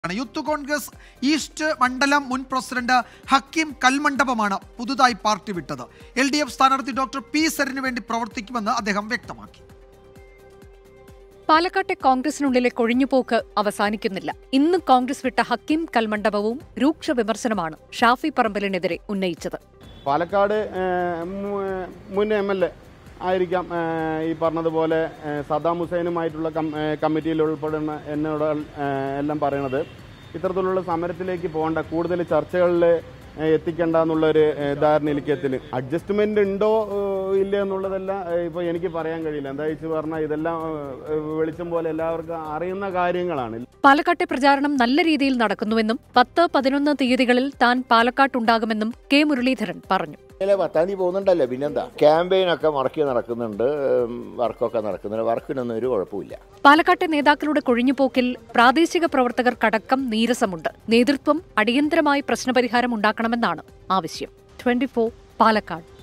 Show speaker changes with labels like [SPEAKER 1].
[SPEAKER 1] ആണ് youth Congress east മണ്ഡലം മുൻ പ്രസിഡന്റ് ഹക്കീം കൽമണ്ഡപമാണ് പുതുതായി പാർട്ടി വിട്ടത് എൽ ഡി എഫ് സ്ഥാനാർത്ഥി ഡോക്ടർ പി സരിന് വേണ്ടി പ്രവർത്തിക്കുമെന്ന് അദ്ദേഹം വ്യക്തമാക്കി
[SPEAKER 2] പാലക്കാട്ടെ കോൺഗ്രസിനുള്ളിലെ കൊഴിഞ്ഞുപോക്ക് അവസാനിക്കുന്നില്ല ഇന്ന് കോൺഗ്രസ് വിട്ട ഹക്കീം കൽമണ്ഡപവും രൂക്ഷ വിമർശനമാണ് ഷാഫി പറമ്പലിനെതിരെ ഉന്നയിച്ചത്
[SPEAKER 3] പാലക്കാട് ഏഹ്, മു- മുൻ എം എൽ എ ആയിരിക്കാം ഏഹ്, ഈ പറഞ്ഞതുപോലെ ഏഹ്, സദ്ദാം ഹുസൈനുമായിട്ടുള്ള കം- ഏഹ്, കമ്മിറ്റിയിൽ ഉൾപ്പെടുന്ന എന്നോട് ഏഹ്, എല്ലാം പറയണത് ഇത്തരത്തിലുള്ള സമരത്തിലേക്ക് പോകേണ്ട കൂടുതൽ ചർച്ചകളിൽ ഏഹ്, എത്തിക്കേണ്ട എന്നുള്ളൊരു ഏഹ്, ധാരണയിലേക്ക് എത്തിന് അഡ്ജസ്റ്റ്മെന്റ് ഉണ്ടോ ഏഹ്, ഇല്ല എന്നുള്ളതെല്ലാം ഏഹ്, ഇപ്പോൾ എനിക്ക് പറയാൻ കഴിയില്ല എന്താ വെച്ച് പറഞ്ഞാൽ ഇതെല്ലാം ഏഹ്, വെളിച്ചം പോലെ എല്ലാവർക്കും അറിയുന്ന കാര്യങ്ങളാണ്
[SPEAKER 2] പാലക്കാട്ടെ പ്രചാരണം നല്ല രീതിയിൽ നടക്കുന്നുവെന്നും പത്ത് പതിനൊന്ന് തീയതികളിൽ താൻ പാലക്കാട്ടുണ്ടാകുമെന്നും കെ മുരളീധരൻ പറഞ്ഞു
[SPEAKER 4] ഇന്നലെ പത്താം തീയതി പോകുന്നുണ്ടല്ലോ പിന്നെന്താ ക്യാമ്പയിനൊക്കെ മുടക്കി നടക്കുന്നുണ്ട് ഉം, വർക്കൊക്കെ നടക്കുന്നുണ്ട് വർക്കിനൊന്നും ഒരു കുഴപ്പമില്ല
[SPEAKER 2] പാലക്കാട്ടെ നേതാക്കളുടെ കൊഴിഞ്ഞുപോക്കിൽ പ്രാദേശിക പ്രവർത്തകർക്കടക്കം നീരസമുണ്ട് നേതൃത്വം അടിയന്തരമായി പ്രശ്നപരിഹാരം ഉണ്ടാക്കണമെന്നാണ് ആവശ്യം ട്വന്റി പാലക്കാട്